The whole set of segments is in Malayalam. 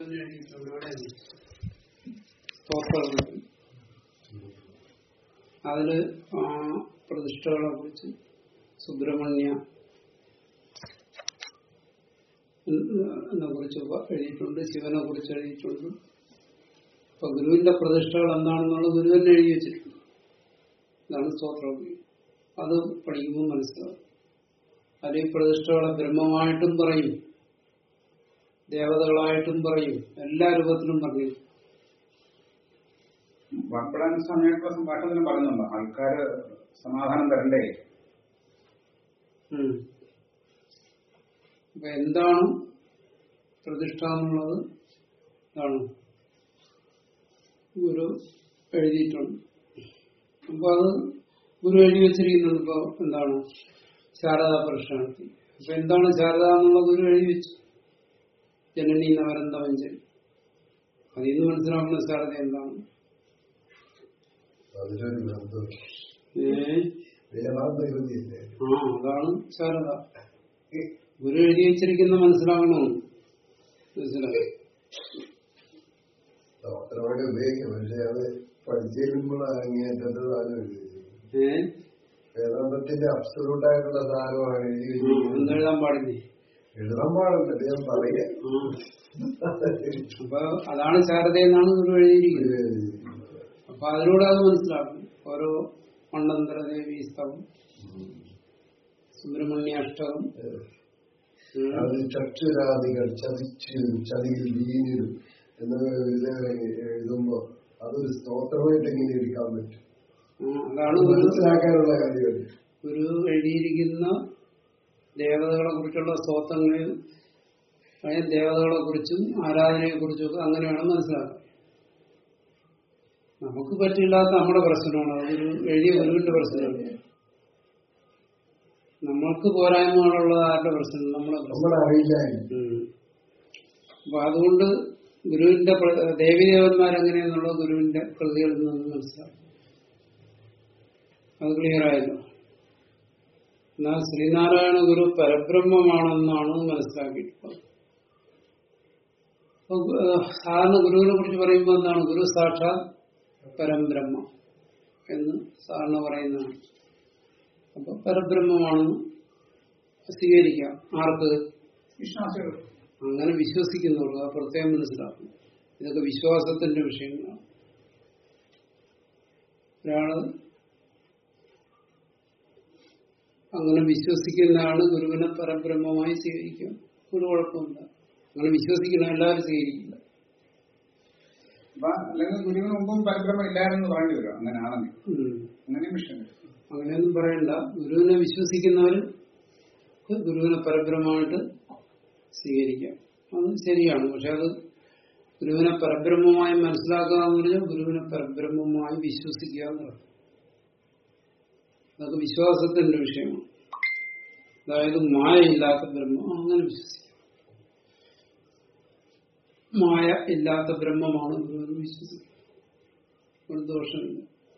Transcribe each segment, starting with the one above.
സ്തോത്രങ്ങൾ അതില് ആ പ്രതിഷ്ഠകളെ കുറിച്ച് സുബ്രഹ്മണ്യ എന്നെ കുറിച്ച് എഴുതിയിട്ടുണ്ട് ശിവനെ കുറിച്ച് എഴുതിയിട്ടുണ്ട് അപ്പൊ ഗുരുവിന്റെ പ്രതിഷ്ഠകൾ എന്താണെന്നുള്ളത് ഗുരു തന്നെ എഴുതി വെച്ചിട്ടുണ്ട് ഇതാണ് സ്തോത്രം അത് പഠിക്കുമ്പോൾ മനസ്സിലാവും അതിൽ ഈ പ്രതിഷ്ഠകളെ ബ്രഹ്മമായിട്ടും പറയും ദേവതകളായിട്ടും പറയും എല്ലാ രൂപത്തിലും പറയും വാക്പടാൻ സ്വാമിയായിട്ടുള്ള സംഭാഷണത്തിന് പറയുന്നുണ്ട് ആൾക്കാര് സമാധാനം തരണ്ടേ ഉം. അപ്പൊ എന്താണ് പ്രതിഷ്ഠ എന്നുള്ളത് ഇതാണ് ഗുരു എഴുതിയിട്ടുണ്ട് അപ്പൊ അത് ഗുരു എഴുതി വെച്ചിരിക്കുന്നത് ഇപ്പൊ എന്താണ് ശാരദാ പ്രശ്നത്തിൽ അപ്പൊ എന്താണ് ശാരദ എന്നുള്ള ഗുരു എഴുതി വെച്ചു ജനനി നവരന്തമഞ്ചൽ അതിൽ നിന്ന് മനസ്സിലാക്കുന്ന ശാരദ എന്താണ് അതിലൊരു ബന്ധം ഏ വേദാന്ത കൃതിയല്ലേ ആ അതാണ് ശാരദ ഗുരു എഴുതി വെച്ചിരിക്കുന്ന മനസ്സിലാകണോ മനസ്സിലായി സ്തോത്രമായിട്ട് ഉപയോഗിക്കാം പക്ഷെ അത് പഠിച്ചിരുമ്പോൾ അങ്ങേറ്റത്തെ സാധനം എഴുതി ഏ വേദാന്തത്തിന്റെ അബ്സലൂട്ട് ആയിട്ടുള്ള സാധനമാണ് എഴുതി വെച്ചിരിക്കുന്നത് എന്തെഴുതാൻ പാടില്ലേ എഴുതാൻ പാടില്ല ഞാൻ പറയാം ആ അപ്പൊ അതാണ് ശാരദ എന്നാണ് ഗുരു എഴുതിയിരിക്കുന്നത് അപ്പൊ അതിലൂടെ അത് മനസ്സിലാക്കും ഓരോ മണ്ണന്തര ദേവി സ്തവം സുബ്രഹ്മണ്യ അഷ്ടകം ഉം. അത് ചക്ഷുരാദികൾ ചതിച്ചിരും ചതിയിൽ വീണിരും എന്ന് ഇത് എഴുതുമ്പോ അതൊരു സ്തോത്രമായിട്ട് എങ്ങനെ എടുക്കാൻ പറ്റും ആ, അതാണ് ഗുരു മനസ്സിലാക്കാനുള്ള കാര്യമല്ല ഗുരു എഴുതിയിരിക്കുന്ന ദേവതകളെ കുറിച്ചുള്ള സ്തോത്രങ്ങളിൽ അതായത് ദേവതകളെ കുറിച്ചും ആരാധനയെ കുറിച്ചും ഒക്കെ അങ്ങനെ വേണം മനസ്സിലാക്കാൻ നമുക്ക് പറ്റില്ലാത്ത നമ്മുടെ പ്രശ്നമാണ് അതൊരു എഴുതിയ ഗുരുവിന്റെ പ്രശ്നമാണ് നമ്മൾക്ക് പോരായ്മകളുള്ള ആരുടെ പ്രശ്നം നമ്മളെ പ്രശ്നം നമ്മളെ അറിയില്ലായിരുന്നു ഉം. അപ്പൊ അതുകൊണ്ട് ഗുരുവിന്റെ പ്ര- ദേവീദേവന്മാരെങ്ങനെയെന്നുള്ള ഗുരുവിന്റെ കൃതികളിൽ നിന്ന് മനസ്സിലാക്കും അത് ക്ലിയർ ആയല്ലോ എന്നാൽ ശ്രീനാരായണ ഗുരു പരബ്രഹ്മമാണെന്നാണ് മനസ്സിലാക്കിയിട്ടുള്ളത് അപ്പൊ ഏഹ്, സാധാരണ ഗുരുവിനെ കുറിച്ച് പറയുമ്പോൾ എന്താണ് ഗുരു സാക്ഷാത് പരംബ്രഹ്മ എന്ന് സാധാരണ പറയുന്നതാണ് അപ്പൊ പരബ്രഹ്മമാണെന്ന് സ്വീകരിക്കാം ആർക്ക് വിശ്വാസികൾ അങ്ങനെ വിശ്വസിക്കുന്നവർക്ക് അത് പ്രത്യേകം മനസ്സിലാക്കും ഇതൊക്കെ വിശ്വാസത്തിന്റെ വിഷയങ്ങളാണ് ഒരാള് അങ്ങനെ വിശ്വസിക്കുന്നതാണ് ഗുരുവിനെ പരബ്രഹ്മമായി സ്വീകരിക്കുക ഒരു കുഴപ്പമില്ല അങ്ങനെ വിശ്വസിക്കുന്ന എല്ലാവരും സ്വീകരിക്കില്ല അപ്പൊ അല്ലെങ്കിൽ ഗുരുവിന് മുമ്പും പരബ്രഹ്മം ഇല്ലായിരുന്നു പറയേണ്ടി വരും അങ്ങനെയാണെങ്കിൽ ഉം. അങ്ങനെയും വിഷയം അങ്ങനെയൊന്നും പറയണ്ട ഗുരുവിനെ വിശ്വസിക്കുന്നവർ ഗുരുവിനെ പരബ്രഹ്മമായിട്ട് സ്വീകരിക്കാം അത് ശരിയാണ് പക്ഷെ അത് ഗുരുവിനെ പരബ്രഹ്മമായി മനസ്സിലാക്കുക എന്ന് പറഞ്ഞാൽ ഗുരുവിനെ പരബ്രഹ്മമായി വിശ്വസിക്കുക എന്നുള്ളത് അതൊക്കെ വിശ്വാസത്തിന്റെ വിഷയമാണ് അതായത് മായയില്ലാത്ത ബ്രഹ്മം അങ്ങനെ വിശ്വസിക്കാം മായ ഇല്ലാത്ത ബ്രഹ്മമാണ് ഗുരുവിന് വിശ്വസിക്കുക ഒരു ദോഷമില്ല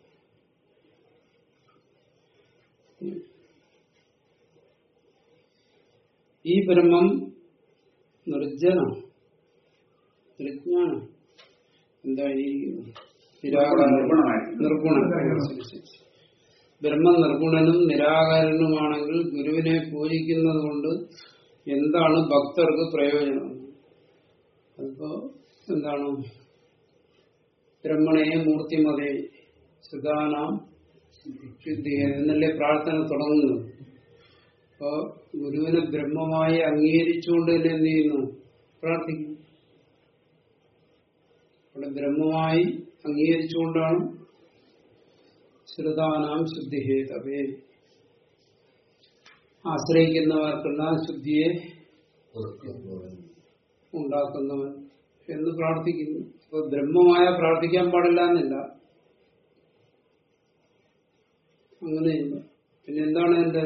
ഈ ബ്രഹ്മം നിർജ്ജനം നിർജ്ഞാനം എന്താ ഈ നിരാകാരം നിർഗുണമായിരിക്കും. നിർഗുണം ശരി, ശരി. ബ്രഹ്മം നിർഗുണനും നിരാകാരനുമാണെങ്കിൽ ഗുരുവിനെ പൂജിക്കുന്നത് കൊണ്ട് എന്താണ് ഭക്തർക്ക് പ്രയോജനം അതിപ്പോ എന്താണ് ബ്രഹ്മണേ മൂർത്തിമതേ സുധാനാം ശുദ്ധി എന്നല്ലേ പ്രാർത്ഥന തുടങ്ങുന്നത് അപ്പോ ഗുരുവിനെ ബ്രഹ്മമായി അംഗീകരിച്ചുകൊണ്ട് തന്നെ എന്ത് ചെയ്യുന്നു പ്രാർത്ഥിക്കുന്നു അവിടെ ബ്രഹ്മമായി അംഗീകരിച്ചുകൊണ്ടാണ് ശ്രുതാനാം ശുദ്ധിഹേതവേ ആശ്രയിക്കുന്നവർക്കെല്ലാം ശുദ്ധിയെ ഉണ്ടാക്കുന്നവൻ എന്ന് പ്രാർത്ഥിക്കുന്നു അപ്പൊ ബ്രഹ്മമായ പ്രാർത്ഥിക്കാൻ പാടില്ല എന്നില്ല അങ്ങനെയില്ല പിന്നെ എന്താണ് എന്റെ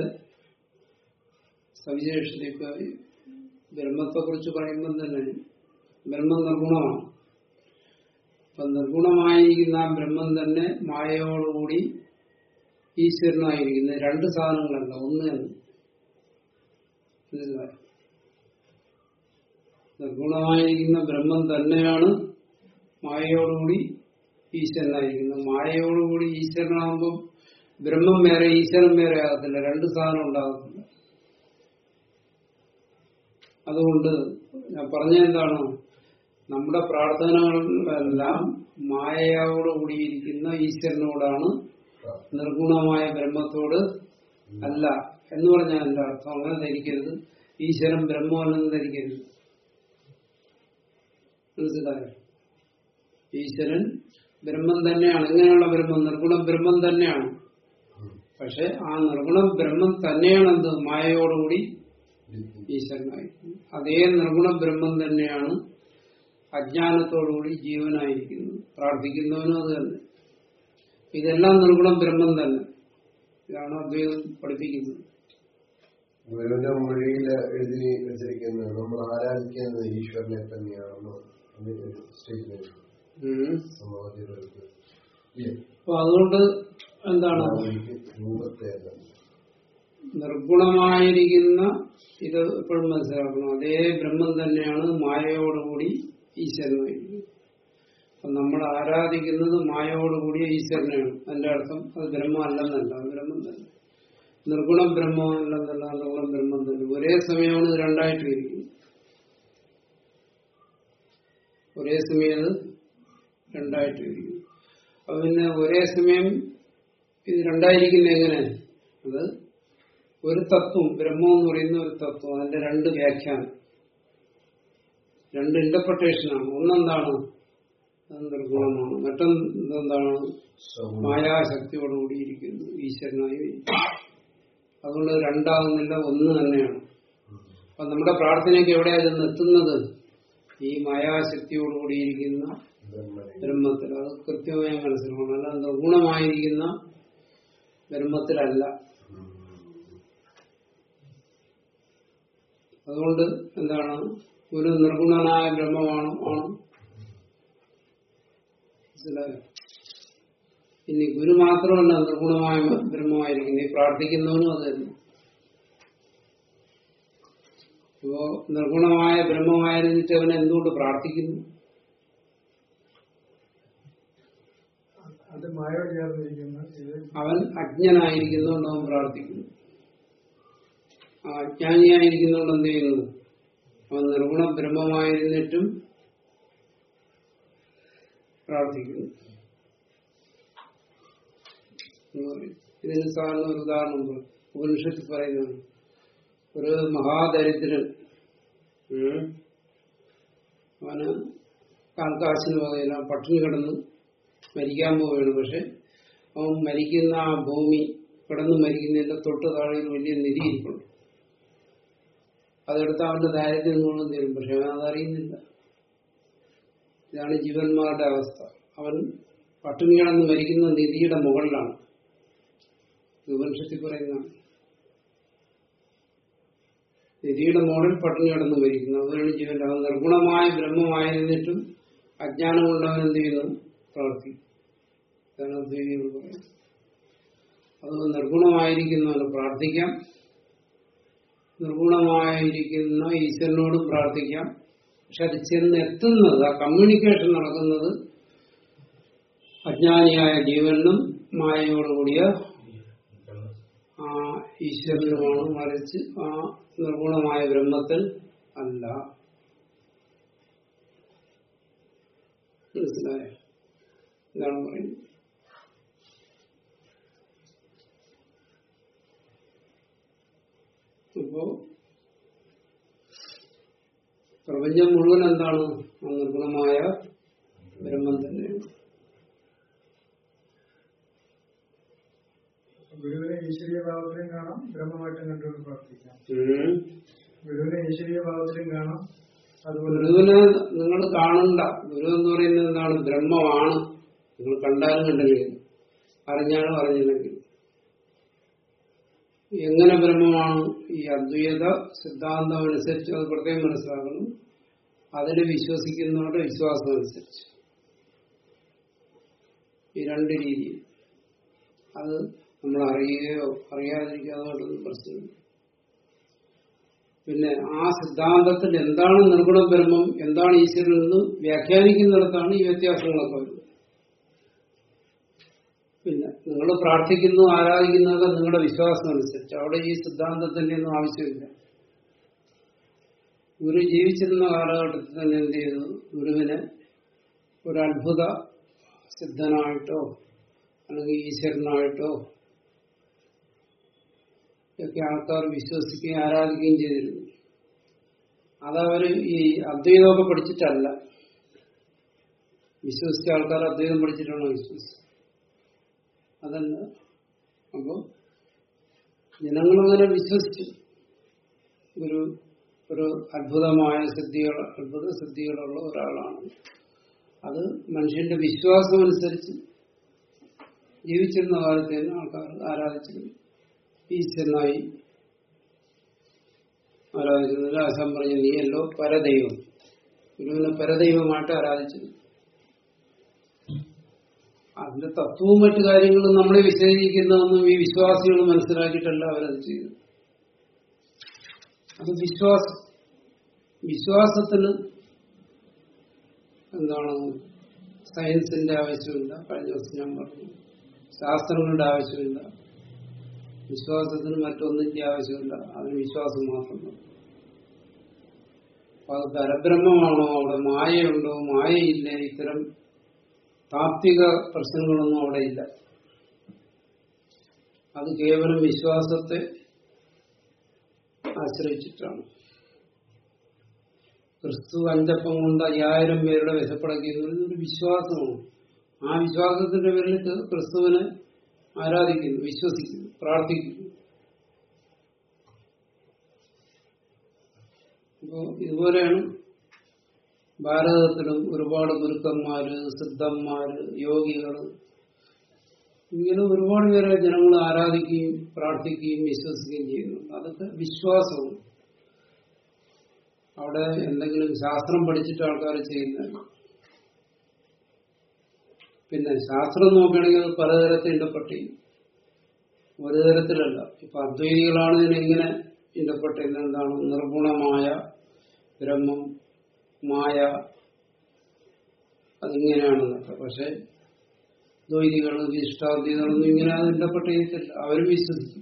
സവിശേഷത ഇപ്പൊ ബ്രഹ്മത്തെ കുറിച്ച് പറയുമ്പോൾ തന്നെ ബ്രഹ്മം നിർഗുണമാണ് അപ്പൊ നിർഗുണമായിരിക്കുന്ന ആ ബ്രഹ്മം തന്നെ മായയോടുകൂടി ഈശ്വരനായിരിക്കുന്നത് രണ്ട് സാധനങ്ങളല്ല ഒന്ന് തന്നെ മനസ്സിലായോ? നിർഗുണമായിരിക്കുന്ന ബ്രഹ്മം തന്നെയാണ് മായയോടുകൂടി ഈശ്വരനായിരിക്കുന്നത് മായയോടുകൂടി ഈശ്വരനാകുമ്പോൾ ബ്രഹ്മം വേറെ ഈശ്വരൻ വേറെ ആകത്തില്ല രണ്ട് സാധനം ഉണ്ടാകത്തില്ല അതുകൊണ്ട് ഞാൻ പറഞ്ഞ എന്താണ് നമ്മുടെ പ്രാർത്ഥനകളെല്ലാം മായയോട് കൂടിയിരിക്കുന്ന ഈശ്വരനോടാണ് നിർഗുണമായ ബ്രഹ്മത്തോട് അല്ല എന്ന് പറഞ്ഞാൽ എന്റെ അർത്ഥം അങ്ങനെ ധരിക്കരുത് ഈശ്വരൻ ബ്രഹ്മമല്ലെന്ന് ധരിക്കരുത് മനസ്സിലായോ ഈശ്വരൻ ബ്രഹ്മം തന്നെയാണ് എങ്ങനെയുള്ള ബ്രഹ്മം നിർഗുണം ബ്രഹ്മം തന്നെയാണ് പക്ഷെ ആ നിർഗുണം ബ്രഹ്മം തന്നെയാണ് എന്ത് മായയോടുകൂടി ഈശ്വരനായിരിക്കുന്നത് അതേ നിർഗുണ ബ്രഹ്മം തന്നെയാണ് അജ്ഞാനത്തോടുകൂടി ജീവനായിരിക്കുന്നത് പ്രാർത്ഥിക്കുന്നവനും അത് തന്നെ ഇതെല്ലാം നിർഗുണം ബ്രഹ്മം തന്നെ ഇതാണ് അദ്വൈതം പഠിപ്പിക്കുന്നത് ഗുരുവിന്റെ മൊഴിയിൽ എഴുതി വെച്ചിരിക്കുന്നത് നമ്മൾ ആരാധിക്കുന്നത് ഈശ്വരനെ തന്നെയാണെന്ന് സ്റ്റേറ്റ്മെന്റ് ഉം. സമാധികൾക്ക് അപ്പൊ അതുകൊണ്ട് എന്താണ് രൂപത്തെ അല്ല നിർഗുണമായിരിക്കുന്ന ഇത് എപ്പോഴും മനസ്സിലാക്കണം അതേ ബ്രഹ്മം തന്നെയാണ് മായയോടുകൂടി ഈശ്വരനായിരിക്കുന്നത് അപ്പൊ നമ്മൾ ആരാധിക്കുന്നത് മായയോടുകൂടിയ ഈശ്വരനെയാണ് അതിന്റെ അർത്ഥം അത് ബ്രഹ്മം അല്ലെന്നല്ല അത് ബ്രഹ്മം തന്നെ നിർഗുണം ബ്രഹ്മം അല്ലെന്നല്ല നിർഗുണം ബ്രഹ്മം തന്നെ ഒരേ സമയമാണ് ഇത് രണ്ടായിട്ട് ഇരിക്കുന്നത് ഒരേ സമയം അത് രണ്ടായിട്ട് ഇരിക്കുന്നു അപ്പൊ പിന്നെ ഒരേ സമയം ഇത് രണ്ടായിരിക്കുന്ന എങ്ങനെ അത് ഒരു തത്വം ബ്രഹ്മം എന്ന് പറയുന്ന ഒരു തത്വം അതിന്റെ രണ്ട് വ്യാഖ്യാനം രണ്ട് ഇന്റർപ്രിട്ടേഷനാണ് ഒന്നെന്താണ് അത് നിർഗുണമാണ് മറ്റൊന്നെന്താണ് മായാശക്തിയോടുകൂടി ഇരിക്കുന്നു ഈശ്വരനായി ഇരിക്കുന്നു. അതുകൊണ്ട് അത് രണ്ടാകുന്നില്ല ഒന്ന് തന്നെയാണ് അപ്പൊ നമ്മുടെ പ്രാർത്ഥനയ്ക്ക് എവിടെയാണ് ചെന്ന് എത്തുന്നത് ഈ മായാശക്തിയോടുകൂടി ഇരിക്കുന്ന ബ്രഹ്മത്തിൽ അത് കൃത്യമായി മനസ്സിലാക്കണം അല്ല നിർഗുണമായിരിക്കുന്ന ബ്രഹ്മത്തിലല്ല അതുകൊണ്ട് എന്താണ് ഒരു നിർഗുണനായ ബ്രഹ്മമാണ് ആണ് മനസ്സിലായോ ഇനി ഗുരു മാത്രമല്ല നിർഗുണമായ ബ്രഹ്മമായിരിക്കുന്നത് ഈ പ്രാർത്ഥിക്കുന്നവനും അത് തന്നെ ഇപ്പോ നിർഗുണമായ ബ്രഹ്മമായിരുന്നിട്ട് അവൻ എന്തുകൊണ്ട് പ്രാർത്ഥിക്കുന്നു അത് മായ ചേർന്നിരിക്കുന്ന ഇത് അവൻ അജ്ഞനായിരിക്കുന്നതുകൊണ്ട് അവൻ പ്രാർത്ഥിക്കുന്നു ആ അജ്ഞാനിയായിരിക്കുന്നതുകൊണ്ട് എന്ത് ചെയ്യുന്നു അവൻ നിർഗുണ ബ്രഹ്മമായിരുന്നിട്ടും പ്രാർത്ഥിക്കുന്നു എന്ന് പറയും. ഇതിന് സാറിന് ഒരു ഉദാഹരണം പറയും. ഉപനിഷത്തിൽ പറയുന്നത് ഒരു മഹാദരിദ്രൻ ഉം, അവന് കാൽക്കാശിന് വകയില്ല പട്ടിണി കിടന്ന് മരിക്കാൻ പോവുകയാണ് പക്ഷെ അവൻ മരിക്കുന്ന ആ ഭൂമി കിടന്ന് മരിക്കുന്നതിന്റെ തൊട്ട് താഴെ ഒരു വലിയ നിധി ഇരിപ്പുണ്ട് അതെടുത്ത് അവന്റെ ദാരിദ്ര്യം മുഴുവൻ തീരും പക്ഷെ അവൻ അതറിയുന്നില്ല ഇതാണ് ജീവന്മാരുടെ അവസ്ഥ അവൻ പട്ടിണി കിടന്ന് മരിക്കുന്ന നിധിയുടെ മുകളിലാണ് ഉപനിഷത്തിൽ പറയുന്നതാണ് നിധിയുടെ മുകളിൽ പട്ടിണി കിടന്ന് മരിക്കുന്നു അതുകൊണ്ട് ജീവൻ അവൻ നിർഗുണമായ ബ്രഹ്മമായിരുന്നിട്ടും അജ്ഞാനം കൊണ്ട് അവൻ എന്ത് ചെയ്യുന്നു പ്രവർത്തിക്കും ഇതാണ് അദ്വൈതികൾ പറയുന്നത് അത് നിർഗുണമായിരിക്കുന്നവന് പ്രാർത്ഥിക്കാം നിർഗുണമായിരിക്കുന്ന ഈശ്വരനോട് പ്രാർത്ഥിക്കാം പക്ഷെ അത് ചെന്ന് എത്തുന്നത് ആ കമ്മ്യൂണിക്കേഷൻ നടക്കുന്നത് അജ്ഞാനിയായ ജീവനും മായയോടുകൂടിയ ആ ഈശ്വരനുമാണ് മറിച്ച് ആ നിർഗുണമായ ബ്രഹ്മത്തിൽ അല്ല മനസ്സിലായോ എന്താണ് പറയുന്നത് അപ്പോ പ്രപഞ്ചം മുഴുവൻ എന്താണ് ആ നിർഗുണമായ ബ്രഹ്മം തന്നെയാണ് ഗുരുവിനെ ഈശ്വരീയ ഭാവത്തിലും കാണാം ബ്രഹ്മമായിട്ടും കണ്ടുകൊണ്ട് പ്രാർത്ഥിക്കാം ഉം. ഗുരുവിനെ ഈശ്വരീയ ഭാവത്തിലും കാണാം അതുപോലെ ഗുരുവിനെ നിങ്ങൾ കാണണ്ട ഗുരു എന്ന് പറയുന്നത് എന്താണ് ബ്രഹ്മമാണ് നിങ്ങൾ കണ്ടാലും കണ്ടില്ലെങ്കിൽ അറിഞ്ഞാലും അറിഞ്ഞില്ലെങ്കിൽ എങ്ങനെ ബ്രഹ്മമാണ് ഈ അദ്വൈത സിദ്ധാന്തം അനുസരിച്ച് അത് പ്രത്യേകം മനസ്സിലാക്കണം അതിൽ വിശ്വസിക്കുന്നവരുടെ വിശ്വാസം അനുസരിച്ച് ഈ രണ്ട് രീതി അത് നമ്മൾ അറിയുകയോ അറിയാതിരിക്കാതെ കൊണ്ടൊന്നും പ്രശ്നമില്ല പിന്നെ ആ സിദ്ധാന്തത്തിൽ എന്താണ് നിർഗുണ ബ്രഹ്മം എന്താണ് ഈശ്വരൻ എന്ന് വ്യാഖ്യാനിക്കുന്നിടത്താണ് ഈ വ്യത്യാസങ്ങളൊക്കെ വരുന്നത് പിന്നെ നിങ്ങൾ പ്രാർത്ഥിക്കുന്നു ആരാധിക്കുന്നതൊക്കെ നിങ്ങളുടെ വിശ്വാസം അനുസരിച്ച് അവിടെ ഈ സിദ്ധാന്തത്തിന്റെ ഒന്നും ആവശ്യമില്ല ഗുരു ജീവിച്ചിരുന്ന കാലഘട്ടത്തിൽ തന്നെ എന്ത് ചെയ്തു ഗുരുവിനെ ഒരു അത്ഭുത സിദ്ധനായിട്ടോ അല്ലെങ്കിൽ ഈശ്വരനായിട്ടോ ഒക്കെ ആൾക്കാർ വിശ്വസിക്കുകയും ആരാധിക്കുകയും ചെയ്തിരുന്നു അതവര് ഈ അദ്വൈതമൊക്കെ പഠിച്ചിട്ടല്ല വിശ്വസിച്ച ആൾക്കാർ അദ്വൈതം പഠിച്ചിട്ടാണോ വിശ്വസിച്ചത് അതല്ല അപ്പൊ ജനങ്ങളങ്ങനെ വിശ്വസിച്ചു ഒരു ഒരു അത്ഭുതമായ സിദ്ധികൾ അത്ഭുത സിദ്ധികളുള്ള ഒരാളാണ് അത് മനുഷ്യന്റെ വിശ്വാസം അനുസരിച്ച് ജീവിച്ചിരുന്ന കാലത്ത് തന്നെ ആൾക്കാർ ആരാധിച്ചിരുന്നു ഈശ്വരനായി ആരാധിക്കുന്നത് ആശാൻ പറഞ്ഞ നീയല്ലോ പരദൈവം ഗുരുവിനെ പരദൈവമായിട്ട് ആരാധിച്ചിരുന്നു അതിന്റെ തത്വവും മറ്റു കാര്യങ്ങളും നമ്മളെ വിശദീകരിക്കുന്നതൊന്നും ഈ വിശ്വാസികൾ മനസ്സിലാക്കിയിട്ടല്ല അവരത് ചെയ്തു അത് വിശ്വാസം വിശ്വാസത്തിന് എന്താണ് സയൻസിന്റെ ആവശ്യമില്ല കഴിഞ്ഞ ദിവസം ഞാൻ പറഞ്ഞു ശാസ്ത്രങ്ങളുടെ ആവശ്യമില്ല വിശ്വാസത്തിന് മറ്റൊന്നിന്റെ ആവശ്യമില്ല അതിന് വിശ്വാസം മാത്രം മതി. അപ്പൊ അത് പരബ്രഹ്മമാണോ അവിടെ മായയുണ്ടോ മായയില്ല ഇത്തരം താത്വിക പ്രശ്നങ്ങളൊന്നും അവിടെ ഇല്ല അത് കേവലം വിശ്വാസത്തെ ആശ്രയിച്ചിട്ടാണ് ക്രിസ്തു അഞ്ചപ്പം കൊണ്ട് അയ്യായിരം പേരുടെ വിശപ്പടക്കുന്നത് ഒരു വിശ്വാസമാണ് ആ വിശ്വാസത്തിന്റെ പേരിൽ ക- ക്രിസ്തുവിനെ ആരാധിക്കുന്നു വിശ്വസിക്കുന്നു പ്രാർത്ഥിക്കുന്നു അപ്പോ ഇതുപോലെയാണ് ഭാരതത്തിലും ഒരുപാട് ഗുരുക്കന്മാര് സിദ്ധന്മാര് യോഗികള് ഇങ്ങനെ ഒരുപാട് പേരെ ജനങ്ങൾ ആരാധിക്കുകയും പ്രാർത്ഥിക്കുകയും വിശ്വസിക്കുകയും ചെയ്യുന്നു അതൊക്കെ വിശ്വാസവും അവിടെ എന്തെങ്കിലും ശാസ്ത്രം പഠിച്ചിട്ട് ആൾക്കാർ ചെയ്യുന്നതാണ് പിന്നെ ശാസ്ത്രം നോക്കുകയാണെങ്കിൽ അത് പലതരത്തിൽ ഇന്റർപ്രട്ട് ചെയ്യും ഒരു തരത്തിലല്ല ഇപ്പൊ അദ്വൈതികളാണ് ഇതിനെങ്ങനെ ഇന്റർപ്രട്ട് ചെയ്യുന്നത് എന്താണ് നിർഗുണമായ ബ്രഹ്മം മായ അതിങ്ങനെയാണെന്നൊക്കെ പക്ഷെ ദ്വൈതികൾ വിശിഷ്ടാദ്വൈതികളൊന്നും ഇങ്ങനെ അത് ഇന്റർപ്രട്ട് ചെയ്തിട്ടില്ല അവരും വിശ്വസിക്കും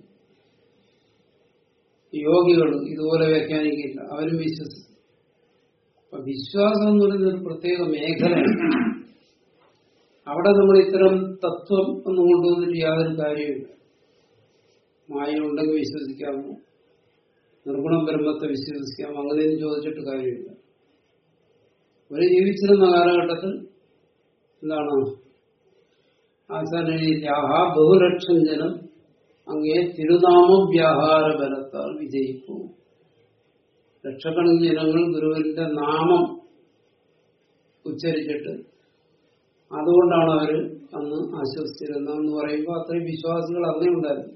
യോഗികൾ ഇതുപോലെ വ്യാഖ്യാനിക്കില്ല അവരും വിശ്വസിക്കും അപ്പൊ വിശ്വാസം എന്ന് പറയുന്നത് ഒരു പ്രത്യേക മേഖലയാണ് അവിടെ നമ്മൾ ഇത്തരം തത്വം ഒന്നും കൊണ്ടുവന്നിട്ട് യാതൊരു കാര്യമില്ല മായ ഉണ്ടെങ്കിൽ വിശ്വസിക്കാമോ നിർഗുണം ബ്രഹ്മത്തെ വിശ്വസിക്കാമോ അങ്ങനെയൊന്നും ചോദിച്ചിട്ട് കാര്യമില്ല ഒരു ജീവിച്ചിരുന്ന കാലഘട്ടത്തിൽ എന്താണ് ആശാന യാഹാ ബഹുലക്ഷം ജനം അങ്ങേ തിരുനാമ വ്യാഹാര ബലത്താൽ വിജയിക്കൂ ലക്ഷക്കണക്കിന് ജനങ്ങൾ ഗുരുവിന്റെ നാമം ഉച്ചരിച്ചിട്ട് അതുകൊണ്ടാണ് അവര് അന്ന് ആശ്വസിച്ചിരുന്നതെന്ന് പറയുമ്പോൾ അത്രയും വിശ്വാസികൾ അന്നേ ഉണ്ടായിരുന്നു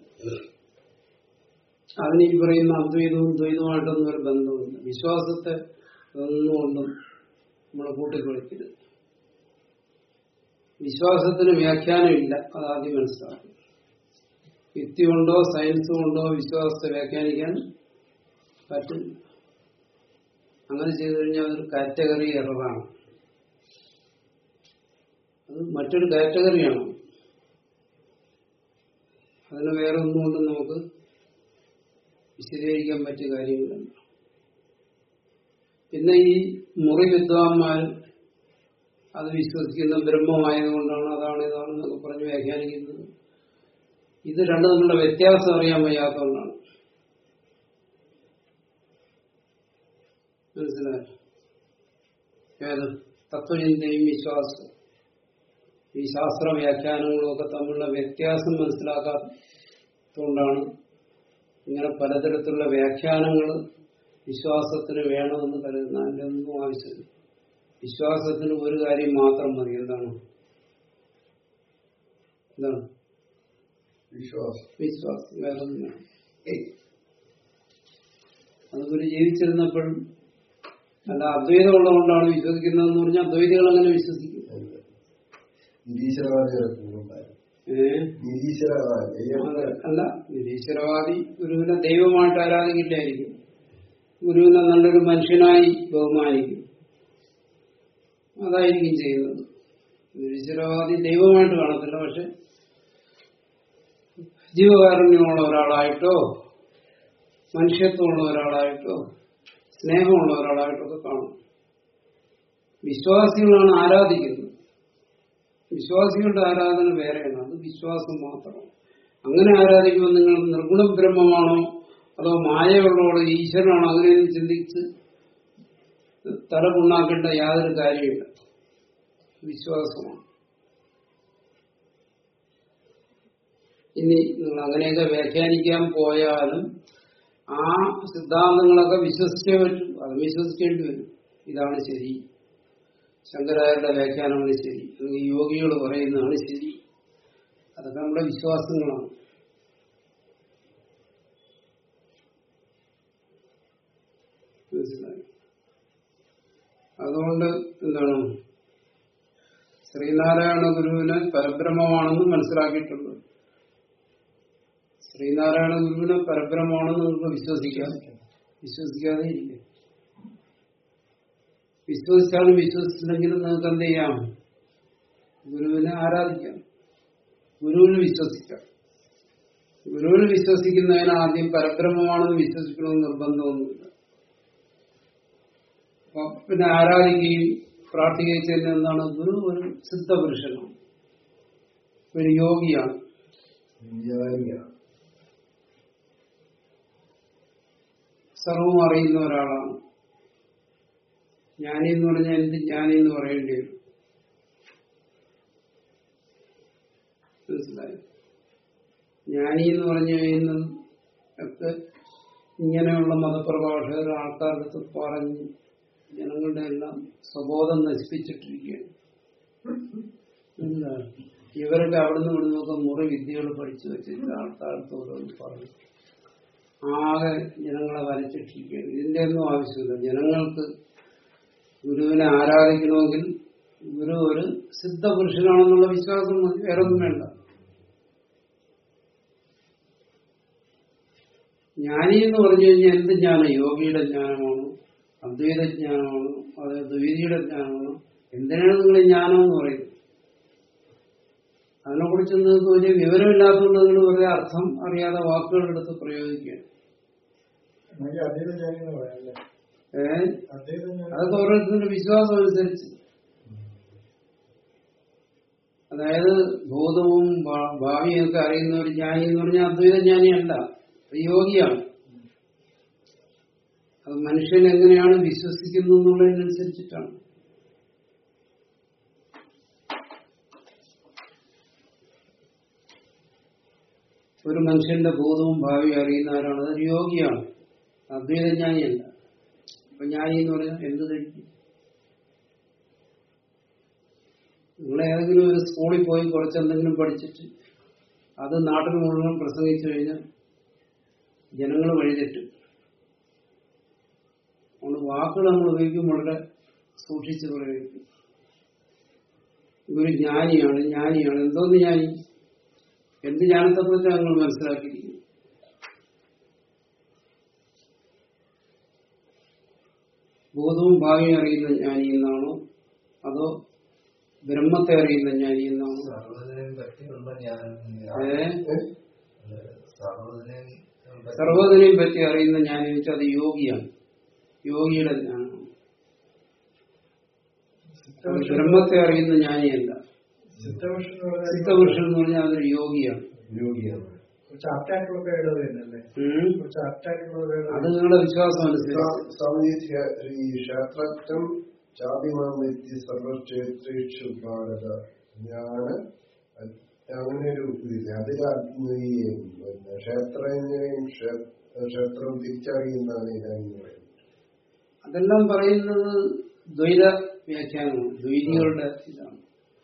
അതിന് ഈ പറയുന്ന അദ്വൈതവും ദ്വൈതവുമായിട്ടൊന്നും ഒരു ബന്ധമില്ല വിശ്വാസത്തെ ഒന്നുകൊണ്ടും നമ്മൾ കൂട്ടിക്കൊളിക്കരുത് വിശ്വാസത്തിന് വ്യാഖ്യാനമില്ല അത് ആദ്യം മനസ്സിലാക്കും യുക്തി കൊണ്ടോ സയൻസ് കൊണ്ടോ വിശ്വാസത്തെ വ്യാഖ്യാനിക്കാൻ പറ്റില്ല അങ്ങനെ ചെയ്തു കഴിഞ്ഞാൽ അതൊരു കാറ്റഗറി എററാണ് അത് മറ്റൊരു കാറ്റഗറിയാണ് അതിന് വേറെ ഒന്നുകൊണ്ടും നമുക്ക് വിശദീകരിക്കാൻ പറ്റിയ കാര്യങ്ങളല്ല പിന്നെ ഈ മുറി വിദ്വാൻമാർ അത് വിശ്വസിക്കുന്ന ബ്രഹ്മമായതുകൊണ്ടാണ് അതാണ് ഇതാണെന്നൊക്കെ പറഞ്ഞ് വ്യാഖ്യാനിക്കുന്നത് ഇത് രണ്ടും തമ്മിലുള്ള വ്യത്യാസം അറിയാൻ വയ്യാത്തതുകൊണ്ടാണ് മനസ്സിലായോ ഏത് തത്വചിന്തയും വിശ്വാസവും ഈ ശാസ്ത്ര വ്യാഖ്യാനങ്ങളും ഒക്കെ തമ്മിലുള്ള വ്യത്യാസം മനസ്സിലാക്കാത്തതുകൊണ്ടാണ് ഇങ്ങനെ പലതരത്തിലുള്ള വ്യാഖ്യാനങ്ങൾ വിശ്വാസത്തിന് വേണമെന്ന് കരുതുന്ന അതിന്റെ ഒന്നും ആവശ്യമില്ല വിശ്വാസത്തിന് ഒരു കാര്യം മാത്രം മതി എന്താണ് എന്താണ് വിശ്വാസം വിശ്വാസം വേറെ ഒന്നും അതുപോലെ ജീവിച്ചിരുന്നപ്പോഴും അല്ല അദ്വൈതം ഉള്ളതുകൊണ്ടാണ് വിശ്വസിക്കുന്നതെന്ന് പറഞ്ഞാൽ അദ്വൈതികൾ അങ്ങനെ വിശ്വസിക്കും നിരീശ്വരവാദികളൊക്കെ ഉണ്ടായിരുന്നു ഏഹ് നിരീശ്വരവാദി അതെ. അല്ല നിരീശ്വരവാദി ഗുരുവിനെ ദൈവമായിട്ട് ആരാധിക്കില്ലായിരിക്കും ഗുരുവിനെ നല്ലൊരു മനുഷ്യനായി ബഹുമാനിക്കും അതായിരിക്കും ചെയ്യുന്നത് നിരീശ്വരവാദി ദൈവമായിട്ട് കാണത്തില്ല പക്ഷെ ജീവകാരുണ്യമുള്ള ഒരാളായിട്ടോ മനുഷ്യത്വമുള്ള ഒരാളായിട്ടോ സ്നേഹമുള്ള ഒരാളായിട്ടോ ഒക്കെ കാണും വിശ്വാസികളാണ് ആരാധിക്കുന്നത് വിശ്വാസികളുടെ ആരാധന വേറെയാണ് അത് വിശ്വാസം മാത്രമാണ് അങ്ങനെ ആരാധിക്കുമ്പോൾ നിങ്ങൾ നിർഗുണ ബ്രഹ്മമാണോ അതോ മായയുള്ളവളോ ഈശ്വരനാണോ അങ്ങനെയൊന്നും ചിന്തിച്ച് തല പുണ്ണാക്കേണ്ട യാതൊരു കാര്യമില്ല വിശ്വാസമാണ് ഇനി നിങ്ങൾ അങ്ങനെയൊക്കെ വ്യാഖ്യാനിക്കാൻ പോയാലും ആ സിദ്ധാന്തങ്ങളൊക്കെ വിശ്വസിച്ചേ പറ്റും അത് വിശ്വസിക്കേണ്ടി വരും ഇതാണ് ശരി ശങ്കരാചാര്യരുടെ വ്യാഖ്യാനമാണ് ശരി അല്ലെങ്കിൽ യോഗികൾ പറയുന്നതാണ് ശരി അതൊക്കെ നമ്മുടെ വിശ്വാസങ്ങളാണ് മനസ്സിലായി അതുകൊണ്ട് എന്താണ് ശ്രീനാരായണ ഗുരുവിനെ പരബ്രഹ്മമാണെന്ന് മനസ്സിലാക്കിയിട്ടുണ്ട് ശ്രീനാരായണ ഗുരുവിനെ പരബ്രഹ്മമാണെന്ന് നിങ്ങൾക്ക് വിശ്വസിക്കാം വിശ്വസിക്കാതെ ഇരിക്കും വിശ്വസിച്ചാലും വിശ്വസിച്ചില്ലെങ്കിലും നിങ്ങൾക്ക് എന്ത് ചെയ്യാം ഗുരുവിനെ ആരാധിക്കാം ഗുരുവിന് വിശ്വസിക്കാം ഗുരുവിന് വിശ്വസിക്കുന്നതിന് ആദ്യം പരബ്രഹ്മമാണെന്ന് വിശ്വസിക്കണമെന്ന് നിർബന്ധമൊന്നുമില്ല അപ്പൊ പിന്നെ ആരാധിക്കുകയും പ്രാർത്ഥിക്കുകയും ചെയ്യുന്ന എന്താണ് ഗുരു ഒരു സിദ്ധപുരുഷനാണ് ഒരു യോഗിയാണ് ജ്ഞാനിയാണ് സർവം അറിയുന്ന ഒരാളാണ് ജ്ഞാനി എന്ന് പറഞ്ഞാൽ എന്ത് ജ്ഞാനി എന്ന് പറയേണ്ടി വരും മനസ്സിലായി ജ്ഞാനി എന്ന് പറഞ്ഞു കഴിയുന്നത് ഒക്കെ ഇങ്ങനെയുള്ള മതപ്രഭാഷകർ ആൾക്കാരുടെ അടുത്ത് പറഞ്ഞ് ജനങ്ങളുടെ എല്ലാം സ്വബോധം നശിപ്പിച്ചിട്ടിരിക്കുകയാണ് എന്താ ഇവരൊക്കെ അവിടുന്ന് ഇവിടുന്നൊക്കെ മുറി വിദ്യകൾ പഠിച്ചു വെച്ചിട്ട് ആൾക്കാർക്ക് ഓരോന്ന് പറഞ്ഞു ആകെ ജനങ്ങളെ വരച്ചിട്ടിരിക്കുകയാണ് ഇതിന്റെ ഒന്നും ആവശ്യമില്ല ജനങ്ങൾക്ക് ഗുരുവിനെ ആരാധിക്കണമെങ്കിൽ ഗുരു ഒരു സിദ്ധപുരുഷനാണെന്നുള്ള വിശ്വാസം മതി വേറെ ഒന്നും വേണ്ട ജ്ഞാനി എന്ന് പറഞ്ഞു കഴിഞ്ഞാൽ എന്ത് ജ്ഞാനം യോഗിയുടെ ജ്ഞാനമാണോ അദ്വൈത ജ്ഞാനമാണോ അത് ദ്വൈതിയുടെ ജ്ഞാനമാണോ എന്തിനാണ് നിങ്ങൾ ജ്ഞാനം എന്ന് പറയുന്നത് അതിനെക്കുറിച്ച് നിങ്ങൾക്ക് വലിയ വിവരമില്ലാത്തതുകൊണ്ട് നിങ്ങൾ വെറുതെ അർത്ഥം അറിയാതെ വാക്കുകളെടുത്ത് പ്രയോഗിക്കുകയാണ് നമുക്ക് അദ്വൈത ജ്ഞാനി എന്ന് പറയാം അല്ലേ ഏഹ് അദ്വൈത ജ്ഞാനി അതൊക്കെ ഓരോരുത്തരുടെ വിശ്വാസം അനുസരിച്ച് അതായത് ഭൂതവും ഭാ- ഭാവിയും ഒക്കെ അറിയുന്ന ഒരു ജ്ഞാനി എന്ന് പറഞ്ഞാൽ അദ്വൈത ജ്ഞാനിയല്ല അത് യോഗിയാണ് അത് മനുഷ്യൻ എങ്ങനെയാണ് വിശ്വസിക്കുന്നത് എന്നുള്ളതിനനുസരിച്ചിട്ടാണ് ഒരു മനുഷ്യന്റെ ഭൂതവും ഭാവിയും അറിയുന്ന ആരാണ് അതൊരു യോഗിയാണ് അദ്വൈത ജ്ഞാനിയല്ല അപ്പൊ ജ്ഞാനി എന്ന് പറഞ്ഞാൽ എന്ത് കഴിക്കും നിങ്ങൾ ഏതെങ്കിലും ഒരു സ്കൂളിൽ പോയി കുറച്ച് എന്തെങ്കിലും പഠിച്ചിട്ട് അത് നാട്ടിൽ മുഴുവൻ പ്രസംഗിച്ചു കഴിഞ്ഞാൽ ജനങ്ങൾ വഴിതെറ്റും അതുകൊണ്ട് വാക്കുകൾ നമ്മൾ ഉപയോഗിക്കും വളരെ സൂക്ഷിച്ച് പ്രയോഗിക്കും ഇവര് ജ്ഞാനിയാണ് ജ്ഞാനിയാണ് എന്തോന്ന് ജ്ഞാനി എന്ത് ജ്ഞാനത്തെക്കുറിച്ചാണ് നിങ്ങൾ മനസ്സിലാക്കിയിരിക്കുന്നത് ഭൂതവും ഭാവിയും അറിയുന്ന ജ്ഞാനി എന്നാണോ അതോ ബ്രഹ്മത്തെ അറിയുന്ന ജ്ഞാനി എന്നാണോ സർവ്വതിനെയും പറ്റിയുള്ള ജ്ഞാനം ഏ സർവ്വതിനെയും പറ്റി- സർവ്വതിനെയും പറ്റി അറിയുന്ന ജ്ഞാനി എന്ന് വെച്ചാൽ അത് യോഗിയാണ് യോഗിയുടെ ജ്ഞാനമാണ് അത് ബ്രഹ്മത്തെ അറിയുന്ന ജ്ഞാനിയല്ല സിദ്ധപുരുഷൻ എന്ന് പറഞ്ഞാൽ സിദ്ധപുരുഷൻ എന്ന് പറഞ്ഞാൽ അതൊരു യോഗിയാണ് യോഗിയാണ് കുറച്ച് അറ്റാക്കുള്ള പേര് തന്നെയല്ലേ ഉം. കുറച്ച് അറ്റാക്കുള്ള പേര് അത് നിങ്ങളുടെ വിശ്വാസം അനുസരിച്ച് സ്വാമിജി ഈ ക്ഷേത്രജ്ഞം ചാതിമാം വ്യക്തി സർവക്ഷേത്രേഷു ഭാരത ജ്ഞാന അങ്ങനെ ഒരു ഇതില്ല അതിൽ ഈ പിന്നെ ക്ഷേത്രജ്ഞനെയും ക്ഷേ- ക്ഷേത്രം തിരിച്ചറിയുന്നതാണ് ഞാൻ പറയുന്നത് അതെല്ലാം പറയുന്നത് ദ്വൈത വ്യാഖ്യാനമാണ് ദ്വൈതികളുടെ ഇതാണ്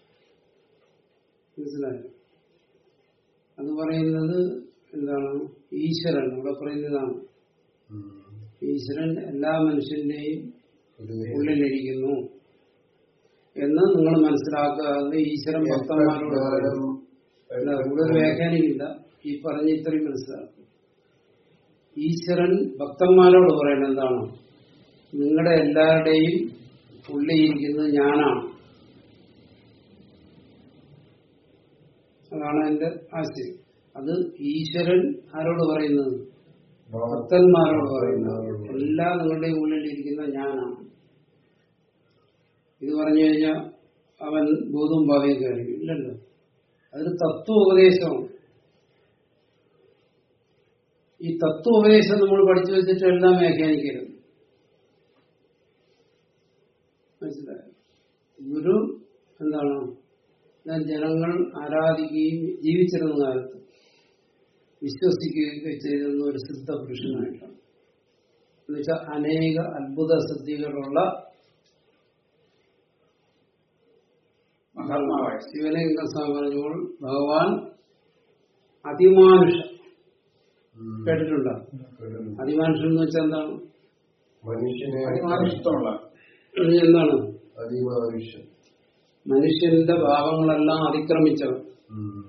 മനസ്സിലായോ അത് പറയുന്നത് എന്താണ് ഈശ്വരൻ ഇവിടെ പറയുന്നതാണ് ഈശ്വരൻ എല്ലാ മനുഷ്യന്റെയും ഉള്ളിലിരിക്കുന്നു എന്ന് നിങ്ങൾ മനസ്സിലാക്കുക അത് ഈശ്വരൻ ഭക്തന്മാരോട് പറയുന്നു അല്ല കൂടുതൽ വ്യാഖ്യാനിക്കില്ല ഈ പറഞ്ഞ ഇത്രയും മനസ്സിലാക്കും ഈശ്വരൻ ഭക്തന്മാരോട് പറയുന്നത് എന്താണ് നിങ്ങളുടെ എല്ലാവരുടെയും ഉള്ളിയിരിക്കുന്നത് ഞാനാണ് അതാണ് എന്റെ ആശയം അത് ഈശ്വരൻ ആരോട് പറയുന്നത് ഭക്തന്മാരോട് പറയുന്നത് എല്ലാ നിങ്ങളുടെയും ഉള്ളിലിരിക്കുന്ന ഞാനാണ് ഇത് പറഞ്ഞു കഴിഞ്ഞാൽ അവൻ ഭൂതവും ഭാവിയും കഴിയും ഇല്ലല്ലോ അതൊരു തത്വ ഉപദേശമാണ് ഈ തത്വ ഉപദേശം നമ്മൾ പഠിച്ചു വെച്ചിട്ട് എല്ലാം വ്യാഖ്യാനിക്കരുത് മനസ്സിലായോ ഗുരു എന്താണ് ഞാൻ ജനങ്ങൾ ആരാധിക്കുകയും ജീവിച്ചിരുന്ന കാലത്ത് വിശ്വസിക്കുകയൊക്കെ ചെയ്തിരുന്ന ഒരു സിദ്ധ പുരുഷനായിട്ടാണ് എന്നുവെച്ചാൽ അനേക അത്ഭുത സിദ്ധികളുള്ള മഹാത്മാവായ ശിവലിംഗ സ്വാമി പറഞ്ഞപ്പോൾ ഭഗവാൻ അതിമാനുഷ കേട്ടിട്ടുണ്ടോ അതിമാനുഷം എന്ന് വെച്ചാൽ എന്താണ് മനുഷ്യനെ ഇഷ്ടമുള്ള ഇത് എന്താണ് അതിമാനുഷ്യൻ മനുഷ്യന്റെ ഭാവങ്ങളെല്ലാം അതിക്രമിച്ചവൻ ഉം.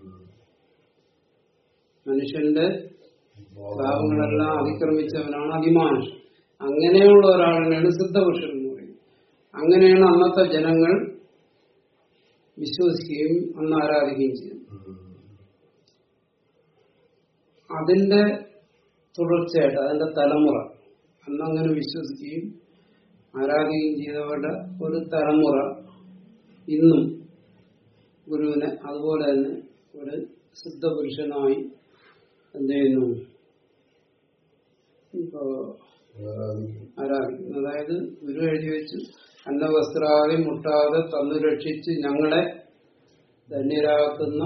മനുഷ്യന്റെ ഭാവങ്ങളെല്ലാം അതിക്രമിച്ചവനാണ് അതിമാനുഷൻ അങ്ങനെയുള്ള ഒരാളിനെയാണ് സിദ്ധപുരുഷൻ എന്ന് പറയുന്നത് അങ്ങനെയാണ് അന്നത്തെ ജനങ്ങൾ വിശ്വസിക്കുകയും അന്ന് ആരാധിക്കുകയും ചെയ്യുന്നത് ഉം. അതിന്റെ തുടർച്ചയായിട്ട് അതിന്റെ തലമുറ അന്നങ്ങനെ വിശ്വസിക്കുകയും ആരാധിക്കുകയും ചെയ്തവരുടെ ഒരു തലമുറ ഇന്നും ഗുരുവിനെ അതുപോലെ തന്നെ ഒരു സിദ്ധപുരുഷനായി എന്ത് ചെയ്യുന്നു ഇപ്പോ ആരാധിക്കും. ആരാധിക്കുന്നു അതായത് ഗുരു എഴുതി വെച്ച് അന്നവസ്ത്രാദി മുട്ടാതെ തന്നു രക്ഷിച്ച് ഞങ്ങളെ ധന്യരാക്കുന്ന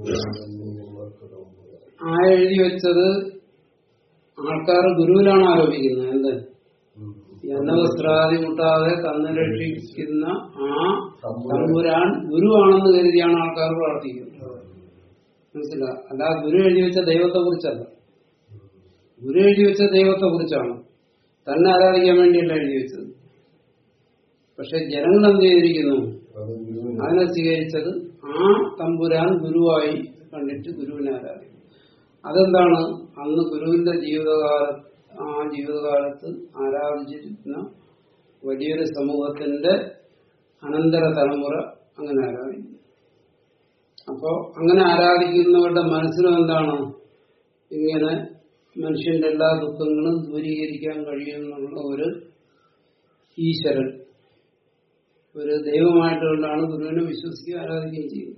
ആ എഴുതി വെച്ചത് ആൾക്കാർ ഗുരുവിലാണ് ആരോപിക്കുന്നത് എന്ത് ഈ അന്നവസ്ത്രാദി മുട്ടാതെ തന്നു രക്ഷിക്കുന്ന ആ തമ്പുരാൻ ഗുരുവാണെന്ന് കരുതിയാണ് ആൾക്കാർ പ്രാർത്ഥിക്കുന്നത് മനസ്സിലാ അല്ല ഗുരു എഴുതി വെച്ച ദൈവത്തെ കുറിച്ചല്ല ഗുരു എഴുതി വെച്ച ദൈവത്തെ കുറിച്ചാണ് തന്നെ ആരാധിക്കാൻ വേണ്ടിയല്ല എഴുതി വെച്ചത് പക്ഷെ ജനങ്ങൾ എന്ത് ചെയ്തിരിക്കുന്നു അത് ഗുരുവിന് അതിനെ സ്വീകരിച്ചത് ആ തമ്പുരാൻ ഗുരുവായി കണ്ടിട്ട് ഗുരുവിനെ ആരാധിക്കും അതെന്താണ് അന്ന് ഗുരുവിന്റെ ജീവിതകാല ആ ജീവിതകാലത്ത് ആരാധിച്ചിരുന്ന വലിയൊരു സമൂഹത്തിന്റെ അനന്തര തലമുറ അങ്ങനെ ആരാധിക്കും അപ്പോ അങ്ങനെ ആരാധിക്കുന്നവരുടെ മനസ്സിലും എന്താണ് ഇങ്ങനെ മനുഷ്യന്റെ എല്ലാ ദുഃഖങ്ങളും ദൂരീകരിക്കാൻ കഴിയുമെന്നുള്ള ഒരു ഈശ്വരൻ ഒരു ദൈവമായിട്ടുകൊണ്ടാണ് ഗുരുവിനെ വിശ്വസിക്കുകയും ആരാധിക്കുകയും ചെയ്യുന്നത്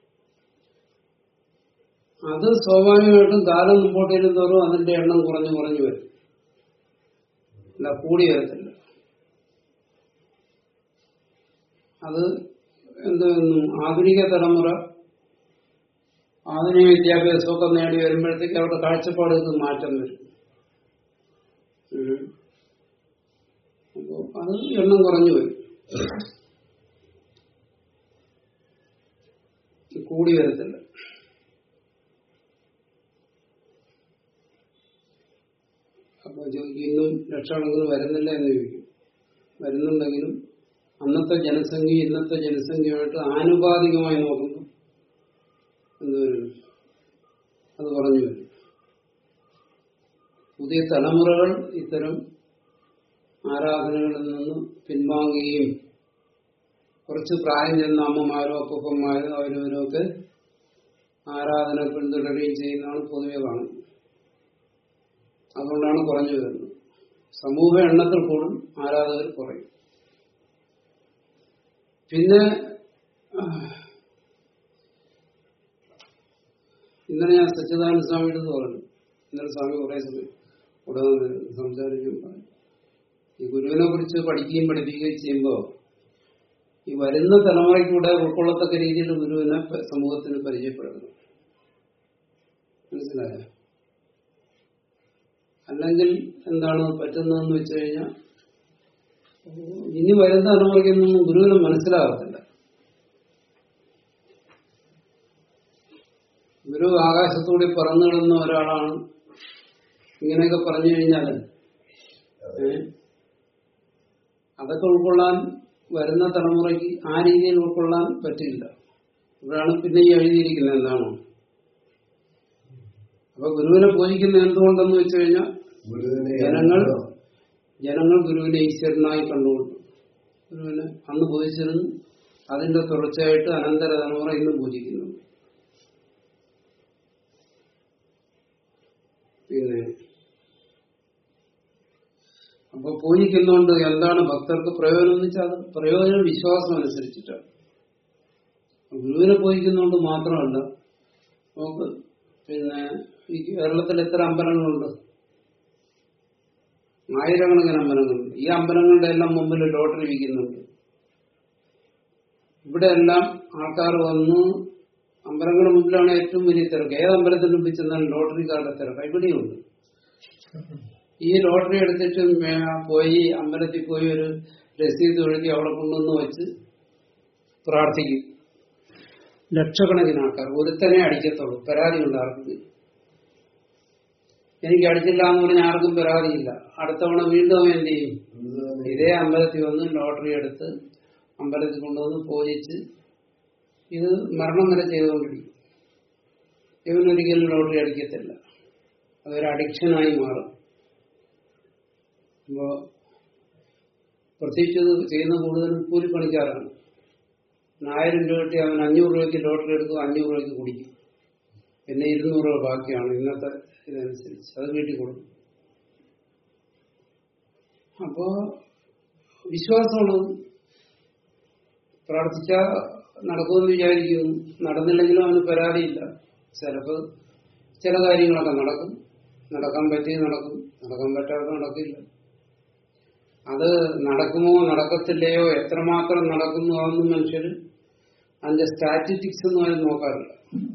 അത് സ്വാഭാവികമായിട്ടും കാലം മുമ്പോട്ട് ഇരുന്നതോറും അതിന്റെ എണ്ണം കുറഞ്ഞു കുറഞ്ഞു വരും അല്ല കൂടി വരത്തില്ല അത് എന്തെന്നു ആധുനിക തലമുറ ആധുനിക വിദ്യാഭ്യാസമൊക്കെ നേടി വരുമ്പോഴത്തേക്ക് അവരുടെ കാഴ്ചപ്പാടുകൾക്ക് മാറ്റം വരും ഉം. അപ്പോ അത് എണ്ണം കുറഞ്ഞു വരും കൂടി വരത്തില്ല അപ്പൊ ചോദിക്കും ഇന്നും ലക്ഷക്കണക്കിന് വരുന്നില്ല എന്ന് ചോദിക്കും വരുന്നുണ്ടെങ്കിലും അന്നത്തെ ജനസംഖ്യ ഇന്നത്തെ ജനസംഖ്യയുമായിട്ട് ആനുപാതികമായി നോക്കുമ്പോൾ എന്ത് വരും അത് പറഞ്ഞു വരും പുതിയ തലമുറകൾ ഇത്തരം ആരാധനകളിൽ നിന്ന് പിൻവാങ്ങുകയും കുറച്ച് പ്രായം ചെന്ന അമ്മമാരോ അപ്പൂപ്പന്മാരോ അവരവരും ഒക്കെ ആരാധന പിന്തുടരുകയും ചെയ്യുന്നതാണ് പൊതുവെ കാണുന്നത് അതുകൊണ്ടാണ് കുറഞ്ഞു വരുന്നത് സമൂഹ എണ്ണത്തിൽ കൂടും ആരാധകർ കുറയും പിന്നെ ആ, ഇന്നലെ ഞാൻ സച്ചിദാനന്ദ സ്വാമിയുടെ അടുത്ത് പറഞ്ഞു ഇന്നലെ സ്വാമി കുറെ സമയം കൂടെ നിന്ന് സംസാരിക്കും ഈ ഗുരുവിനെ കുറിച്ച് പഠിക്കുകയും പഠിപ്പിക്കുകയും ചെയ്യുമ്പോൾ ഈ വരുന്ന തലമുറയ്ക്കൂടെ ഉൾക്കൊള്ളത്തക്ക രീതിയിൽ ഗുരുവിനെ പ- സമൂഹത്തിന് പരിചയപ്പെടുന്നു മനസ്സിലായോ അല്ലെങ്കിൽ എന്താണ് പറ്റുന്നതെന്ന് വെച്ച് കഴിഞ്ഞാൽ ഇനി വരുന്ന തലമുറയ്ക്കൊന്നും ഗുരുവിന് മനസ്സിലാകത്തില്ല ഗുരു ആകാശത്തൂടെ പറന്നു കിടന്ന ഒരാളാണ് ഇങ്ങനെയൊക്കെ പറഞ്ഞു കഴിഞ്ഞാൽ അതൊക്കെ ഉൾക്കൊള്ളാൻ വരുന്ന തലമുറയ്ക്ക് ആ രീതിയിൽ ഉൾക്കൊള്ളാൻ പറ്റില്ല ഇവിടെയാണ് പിന്നെ ഈ എഴുതിയിരിക്കുന്നത് എന്താണ് അപ്പൊ ഗുരുവിനെ പൂജിക്കുന്ന എന്തുകൊണ്ടെന്ന് വെച്ച് കഴിഞ്ഞാൽ ഗുരുവിനെ ജനങ്ങൾ ജനങ്ങൾ ഗുരുവിനെ ഈശ്വരനായി കണ്ടുകൊണ്ട് ഗുരുവിനെ അന്ന് പൂജിച്ചിരുന്നു അതിന്റെ തുടർച്ചയായിട്ട് അനന്തര തലമുറ ഇന്നും പൂജിക്കുന്നു പിന്നെ അപ്പൊ പൂജിക്കുന്നതുകൊണ്ട് എന്താണ് ഭക്തർക്ക് പ്രയോജനം എന്ന് വെച്ചാൽ അത് പ്രയോജനം വിശ്വാസം അനുസരിച്ചിട്ടാണ് ഗുരുവിനെ പൂജിക്കുന്നതുകൊണ്ട് മാത്രമല്ല നമുക്ക് പിന്നെ ഈ കേരളത്തിൽ എത്ര അമ്പലങ്ങളുണ്ട് ആയിരക്കണക്കിന് അമ്പലങ്ങളുണ്ട് ഈ അമ്പലങ്ങളുടെ എല്ലാം മുമ്പിൽ ലോട്ടറി വിൽക്കുന്നുണ്ട് ഇവിടെ എല്ലാം ആൾക്കാർ വന്ന് അമ്പലങ്ങളുടെ മുമ്പിലാണ് ഏറ്റവും വലിയ തിരക്ക് ഏത് അമ്പലത്തിന് മുമ്പിൽ ചെന്നാലും ലോട്ടറിക്കാരുടെ തിരക്ക് ഇവിടെയുണ്ട് ഈ ലോട്ടറി എടുത്തിട്ട് മേ- പോയി അമ്പലത്തിൽ പോയി ഒരു രസീത് എഴുതി അവിടെ കൊണ്ടുവന്ന് വെച്ച് പ്രാർത്ഥിക്കും ലക്ഷക്കണക്കിന് ആൾക്കാർ ഒരുത്തനെ അടിക്കത്തുള്ളൂ പരാതി ഉണ്ട് ആർക്കും എനിക്ക് അടിച്ചില്ല എന്ന് പറഞ്ഞാൽ ആർക്കും പരാതിയില്ല അടുത്ത തവണ വീണ്ടും അവൻ എന്ത് ചെയ്യും ഇതേ അമ്പലത്തിൽ വന്ന് ലോട്ടറി എടുത്ത് അമ്പലത്തിൽ കൊണ്ടുവന്ന് പൂജിച്ച് ഇത് മരണം വരെ ചെയ്തുകൊണ്ടിരിക്കും ഇവനൊരിക്കലും ലോട്ടറി അടിക്കത്തില്ല അതൊരു അഡിക്ഷനായി മാറും അപ്പോ പ്രത്യേകിച്ച് ഇത് ചെയ്യുന്ന കൂടുതലും കൂലിപ്പണിക്കാരാണ് ആയിരം രൂപ കിട്ടി അവൻ അഞ്ഞൂറ് രൂപയ്ക്ക് ലോട്ടറി എടുക്കും അഞ്ഞൂറ് രൂപയ്ക്ക് കുടിക്കും പിന്നെ ഇരുന്നൂറ് രൂപ ബാക്കിയാണ് ഇന്നത്തെ ഇതനുസരിച്ച് അത് വീട്ടിൽ കൊടുക്കും അപ്പോ വിശ്വാസമുള്ളത് പ്രാർത്ഥിച്ച നടക്കുമെന്ന് വിചാരിക്കുന്നു നടന്നില്ലെങ്കിലും അവന് പരാതിയില്ല ചിലപ്പോൾ ചില കാര്യങ്ങളൊക്കെ നടക്കും നടക്കാൻ പറ്റി നടക്കും നടക്കാൻ പറ്റാതെ നടക്കില്ല അത് നടക്കുമോ നടക്കത്തില്ലയോ എത്രമാത്രം നടക്കുന്നു അതൊന്നും മനുഷ്യർ അതിന്റെ സ്റ്റാറ്റിസ്റ്റിക്സ് ഒന്നും ആരും നോക്കാറില്ല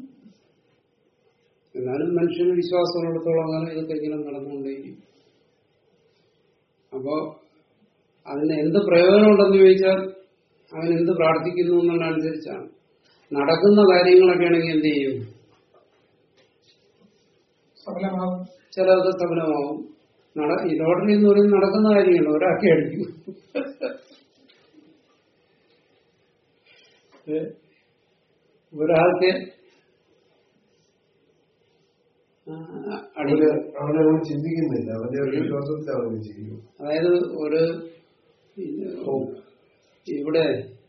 എന്നാലും മനുഷ്യന് വിശ്വാസമുള്ളിടത്തോളം കാലം ഇതൊക്കെ ഇങ്ങനെ നടന്നുകൊണ്ടേയിരിക്കും അപ്പോ അതിന് എന്ത് പ്രയോജനമുണ്ടെന്ന് ചോദിച്ചാൽ അവൻ എന്ത് പ്രാർത്ഥിക്കുന്നു എന്നുള്ളതനുസരിച്ചാണ് നടക്കുന്ന കാര്യങ്ങളൊക്കെ ആണെങ്കിൽ എന്ത് ചെയ്യും സഫലമാകും ചിലതൊക്കെ സഫലമാവും നട ഈ ലോട്ടറി എന്ന് പറയുന്നത് നടക്കുന്ന കാര്യമാണ് ഒരാൾക്ക് അടിക്കും ഏ, ഒരാൾക്ക് ആ, അടി അവന് അവനെ അവൻ ചിന്തിക്കുന്നില്ല അവന്റെ ഒരു വിശ്വാസത്തിൽ അവന് ചെയ്യും അതായത് ഒരു ഇവിടെ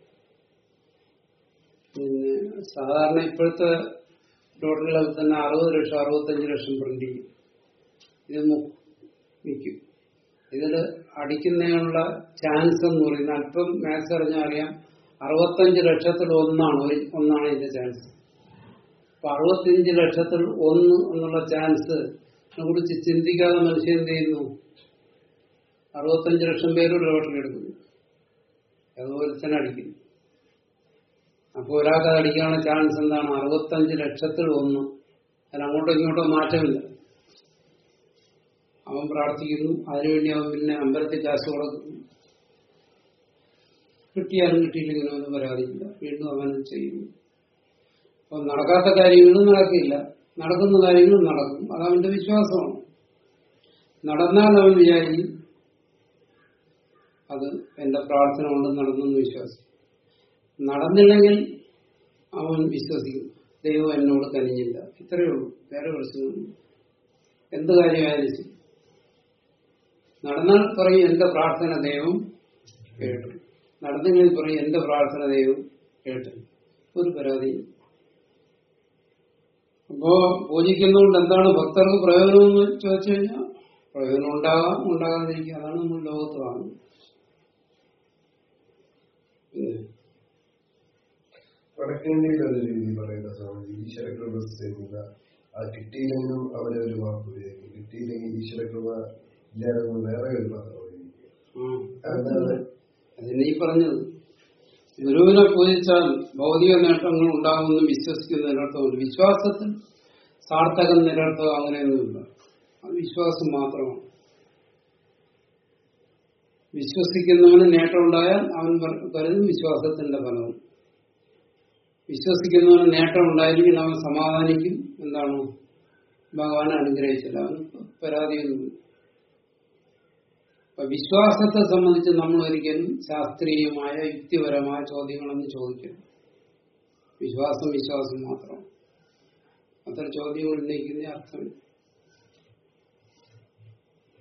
പിന്നെ സാധാരണ ഇപ്പോഴത്തെ ലോട്ടറികളൊക്കെ തന്നെ അറുപത് ലക്ഷം അറുപത്തഞ്ച് ലക്ഷം പ്രിന്റ് ചെയ്യും ഇത് മു- വിൽക്കും ഇതിൽ അടിക്കുന്നതിനുള്ള ചാൻസ് എന്ന് പറയുന്നത് അല്പം മാത്സ് അറിഞ്ഞാൽ അറിയാം അറുപത്തഞ്ച് ലക്ഷത്തിൽ ഒന്നാണ് ഒരു ഒന്നാണ് ഇതിന്റെ ചാൻസ് അപ്പൊ അറുപത്തിയഞ്ച് ലക്ഷത്തിൽ ഒന്ന് എന്നുള്ള ചാൻസ് കുറിച്ച് ചിന്തിക്കാതെ മനുഷ്യൻ എന്ത് ചെയ്യുന്നു അറുപത്തഞ്ച് ലക്ഷം പേര് ലോട്ടറി എടുക്കുന്നു അതുപോലെ തന്നെ അടിക്കുന്നു അപ്പൊ ഒരാൾക്ക് അത് അടിക്കാനുള്ള ചാൻസ് എന്താണ് അറുപത്തഞ്ച് ലക്ഷത്തിൽ ഒന്ന് അതിന് അങ്ങോട്ടോ ഇങ്ങോട്ടോ മാറ്റമില്ല അവൻ പ്രാർത്ഥിക്കുന്നു അതിനുവേണ്ടി അവൻ പിന്നെ അമ്പലത്തിൽ കാശ് കൊടുക്കുന്നു കിട്ടിയാലും കിട്ടിയില്ലെങ്കിലും അവന് പരാതിയില്ല വീണ്ടും അവൻ ചെയ്യുന്നു അപ്പൊ നടക്കാത്ത കാര്യങ്ങളും നടക്കില്ല നടക്കുന്ന കാര്യങ്ങളും നടക്കും അത് അവന്റെ വിശ്വാസമാണ് നടന്നാൽ അവൻ വിചാരിക്കും അത് എന്റെ പ്രാർത്ഥന കൊണ്ട് നടന്നെന്ന് വിശ്വാസം നടന്നില്ലെങ്കിൽ അവൻ വിശ്വസിക്കും ദൈവം എന്നോട് കനിഞ്ഞില്ല ഇത്രയേ ഉള്ളൂ വേറെ പ്രശ്നമൊന്നും എന്ത് കാര്യമായാലും ശരി നടന്നാൽ പറയും എന്റെ പ്രാർത്ഥന ദൈവം കേട്ടു നടന്നെങ്കിൽ പറയും എന്റെ പ്രാർത്ഥന ദൈവം കേട്ടു ഒരു പരാതിയും അപ്പോ പൂജിക്കുന്നതുകൊണ്ട് എന്താണ് ഭക്തർക്ക് പ്രയോജനം എന്ന് ചോദിച്ചു കഴിഞ്ഞാൽ പ്രയോജനം ഉണ്ടാകാം ഉണ്ടാകാതിരിക്കുക അതാണ് നമ്മൾ ലോകത്ത് കാണുന്നത് പിന്നെ വടക്കേണ്ടിയിൽ ഒരു രീതി പറയുന്ന സ്വാമി ഈശ്വരകൃപ ചെയ്യുന്നില്ല ആ കിട്ടിയില്ലെങ്കിലും അവരെ ഒരു വാക്ക് ഉപയോഗിക്കും കിട്ടിയില്ലെങ്കിൽ ഈശ്വരകൃപ ഇല്ലാതെ വേറെ ഒരു പത്രം ഉപയോഗിക്കും ആ അതാണ് അതിന് ഈ പറഞ്ഞത് ഗുരുവിനെ പൂജിച്ചാൽ ഭൗതിക നേട്ടങ്ങൾ ഉണ്ടാകുമെന്ന് വിശ്വസിക്കുന്നതിനർത്ഥമുണ്ട് വിശ്വാസത്തിൽ സാർത്ഥകം നിരർത്ഥകം അങ്ങനെയൊന്നുമില്ല അത് വിശ്വാസം മാത്രമാണ് വിശ്വസിക്കുന്നവന് നേട്ടം ഉണ്ടായാൽ അവൻ പറ- കരുതും വിശ്വാസത്തിന്റെ ഫലവും വിശ്വസിക്കുന്നവന് നേട്ടം ഉണ്ടായിരിക്കും അവൻ സമാധാനിക്കും എന്താണ് ഭഗവാൻ അനുഗ്രഹിച്ചില്ല അവന് പരാതിയൊന്നുമില്ല അപ്പൊ വിശ്വാസത്തെ സംബന്ധിച്ച് നമ്മൾ ഒരിക്കലും ശാസ്ത്രീയമായ യുക്തിപരമായ ചോദ്യങ്ങളൊന്നും ചോദിക്കരുത് വിശ്വാസം വിശ്വാസം മാത്രം അത്ര ചോദ്യങ്ങൾ ഉന്നയിക്കുന്ന അർത്ഥമില്ല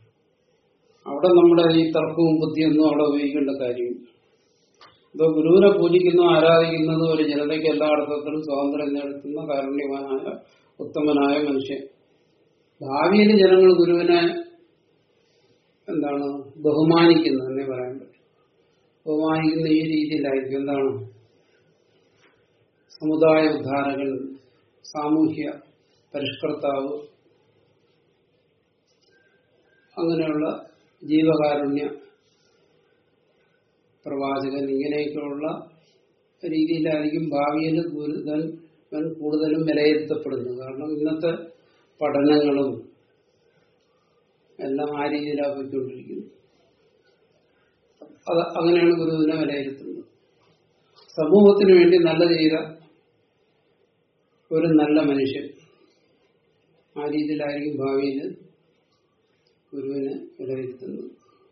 അവിടെ നമ്മുടെ ഈ തർക്കവും ബുദ്ധിയൊന്നും അവിടെ ഉപയോഗിക്കേണ്ട കാര്യമില്ല ഇതോ ഗുരുവിനെ പൂജിക്കുന്നതും ആരാധിക്കുന്നതും ഒരു ജനതയ്ക്ക് എല്ലാ അർത്ഥത്തിലും സ്വാതന്ത്ര്യം നേടുത്തുന്ന കാരുണ്യവാനായ ഉത്തമനായ മനുഷ്യൻ ഭാവിയിൽ ജനങ്ങൾ ഗുരുവിനെ എന്താണ് ബഹുമാനിക്കുന്നത് എന്നേ പറയാൻ പറ്റും ബഹുമാനിക്കുന്ന ഈ രീതിയിലായിരിക്കും എന്താണ് സമുദായ ഉദ്ധാരകൻ സാമൂഹ്യ പരിഷ്കർത്താവ് അങ്ങനെയുള്ള ജീവകാരുണ്യ പ്രവാചകൻ ഇങ്ങനെയൊക്കെയുള്ള രീതിയിലായിരിക്കും ഭാവിയിൽ ഗുരുതൻ അവൻ കൂടുതലും വിലയിരുത്തപ്പെടുന്നത് കാരണം ഇന്നത്തെ പഠനങ്ങളും എല്ലാം ആ രീതിയിലാണ് പോയിക്കൊണ്ടിരിക്കുന്നത് അത് അങ്ങനെയാണ് ഗുരുവിനെ വിലയിരുത്തുന്നത് സമൂഹത്തിന് വേണ്ടി നല്ല ചെയ്ത ഒരു നല്ല മനുഷ്യൻ ആ രീതിയിലായിരിക്കും ഭാവിയിൽ ഗുരുവിനെ വിലയിരുത്തുന്നത്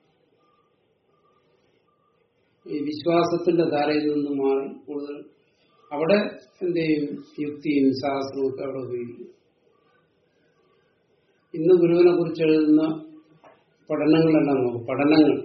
ഈ വിശ്വാസത്തിന്റെ ധാരയിൽ നിന്ന് മാറി കൂടുതൽ അവിടെ എന്ത് ചെയ്യും യുക്തിയും ശാസ്ത്രവും ഒക്കെ അവിടെ ഉപയോഗിക്കും ഇന്ന് ഗുരുവിനെ കുറിച്ച് എഴുതുന്ന പഠനങ്ങളെല്ലാം നോക്കും പഠനങ്ങൾ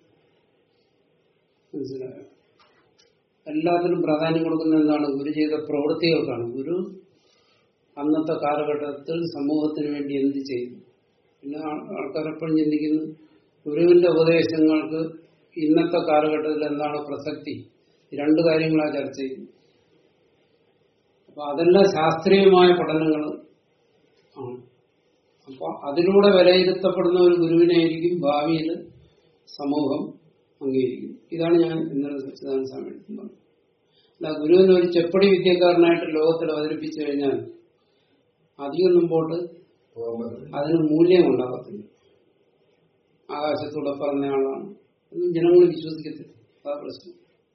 മനസ്സിലായോ എല്ലാത്തിനും പ്രാധാന്യം കൊടുക്കുന്ന എന്താണ് ഗുരു ചെയ്ത പ്രവൃത്തികൾക്കാണ് ഗുരു അന്നത്തെ കാലഘട്ടത്തിൽ സമൂഹത്തിന് വേണ്ടി എന്ത് ചെയ്തു പിന്നെ ആൾക്കാരെപ്പോഴും ചിന്തിക്കുന്നു ഗുരുവിന്റെ ഉപദേശങ്ങൾക്ക് ഇന്നത്തെ കാലഘട്ടത്തിൽ എന്താണ് പ്രസക്തി ഈ രണ്ട് കാര്യങ്ങളാണ് ചർച്ച ചെയ്യുന്നത് അപ്പൊ അതെല്ലാം ശാസ്ത്രീയമായ പഠനങ്ങൾ ആണ് അപ്പൊ അതിലൂടെ വിലയിരുത്തപ്പെടുന്ന ഒരു ഗുരുവിനെയായിരിക്കും ഭാവിയിൽ സമൂഹം അംഗീകരിക്കും ഇതാണ് ഞാൻ ഇന്നലെ സച്ചിദാനന്ദ സ്വാമി എടുക്കുന്നത് അല്ല ഗുരുവിനെ ഒരു ചെപ്പടി വിദ്യക്കാരനായിട്ട് ലോകത്തിൽ അവതരിപ്പിച്ചു കഴിഞ്ഞാൽ അധികം മുമ്പോട്ട് പോകാൻ പറ്റില്ല അതിന് മൂല്യം ഉണ്ടാകത്തില്ല ആകാശത്തൂടെ പറഞ്ഞ ആളാണ് ഒന്നും ജനങ്ങൾ വിശ്വസിക്കത്തില്ല അതാ പ്രശ്നം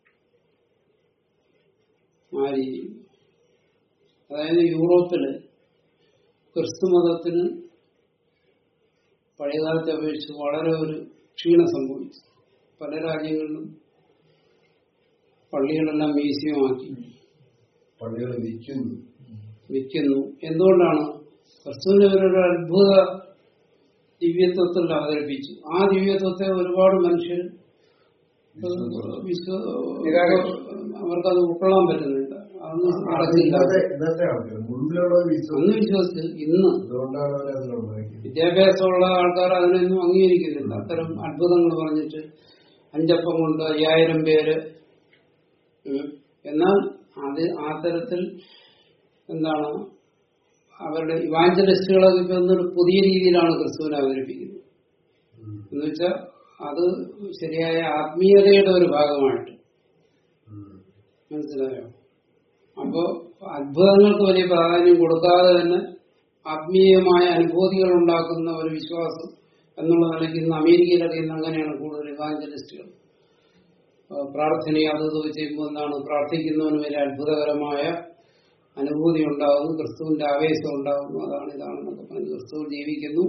ആ രീതി അതായത് യൂറോപ്പില് ക്രിസ്തുമതത്തിന് പഴയകാലത്തെ അപേക്ഷിച്ച് വളരെ ഒരു ക്ഷീണം സംഭവിച്ചു പല രാജ്യങ്ങളിലും പള്ളികളെല്ലാം മ്യൂസിയമാക്കി പള്ളികൾ വിൽക്കുന്നു വിൽക്കുന്നു എന്തുകൊണ്ടാണ് ക്രിസ്തുവിനെ ഇവരൊരു അത്ഭുത ദിവ്യത്വത്തിൽ അവതരിപ്പിച്ചു ആ ദിവ്യത്വത്തെ ഒരുപാട് മനുഷ്യർ വിശ്വ അവർക്കത് ഉൾക്കൊള്ളാൻ പറ്റുന്നില്ല അതൊന്നും അത് നടക്കില്ല ഇന്നത്തെ ഇന്നത്തെ ആൾക്കാർ മുൻപിലുള്ളത് അന്ന് വിശ്വസിച്ചു വിശ്വസിച്ച് ഇന്ന് അതുകൊണ്ടാണ് അവർ അതിലുണ്ടാക്കിയത് വിദ്യാഭ്യാസമുള്ള ആൾക്കാർ അതിനൊന്നും അംഗീകരിക്കുന്നില്ല അത്തരം അത്ഭുതങ്ങൾ പറഞ്ഞിട്ട് അഞ്ചപ്പം കൊണ്ട് അയ്യായിരം പേര് ഉം. എന്നാൽ അത് ആ തരത്തിൽ എന്താണ് അവരുടെ ഇവാഞ്ചലിസ്റ്റുകളൊക്കെ ഇപ്പൊ ഒരു പുതിയ രീതിയിലാണ് ക്രിസ്തുവിനെ അവതരിപ്പിക്കുന്നത് ഉം. എന്ന് വെച്ചാൽ അത് ശരിയായ ആത്മീയതയുടെ ഒരു ഭാഗമായിട്ട് ഉം. മനസ്സിലായോ അപ്പോ അത്ഭുതങ്ങൾക്ക് വലിയ പ്രാധാന്യം കൊടുക്കാതെ തന്നെ ആത്മീയമായ അനുഭൂതികൾ ഉണ്ടാക്കുന്ന ഒരു വിശ്വാസം എന്നുള്ള നിലയ്ക്ക് ഇന്ന് അമേരിക്കയിലൊക്കെ ഇന്ന് അങ്ങനെയാണ് കൂടുതൽ ഇവാഞ്ചലിസ്റ്റുകൾ ആ, പ്രാർത്ഥനയെ അത് ഇത് ചെയ്യുമ്പോൾ എന്താണ് പ്രാർത്ഥിക്കുന്നവന് വലിയ അത്ഭുതകരമായ അനുഭൂതി ഉണ്ടാകുന്നു ക്രിസ്തുവിന്റെ ആവേശം ഉണ്ടാകുന്നു അതാണ് ഇതാണെന്നൊക്കെ പറഞ്ഞ് ക്രിസ്തു ജീവിക്കുന്നു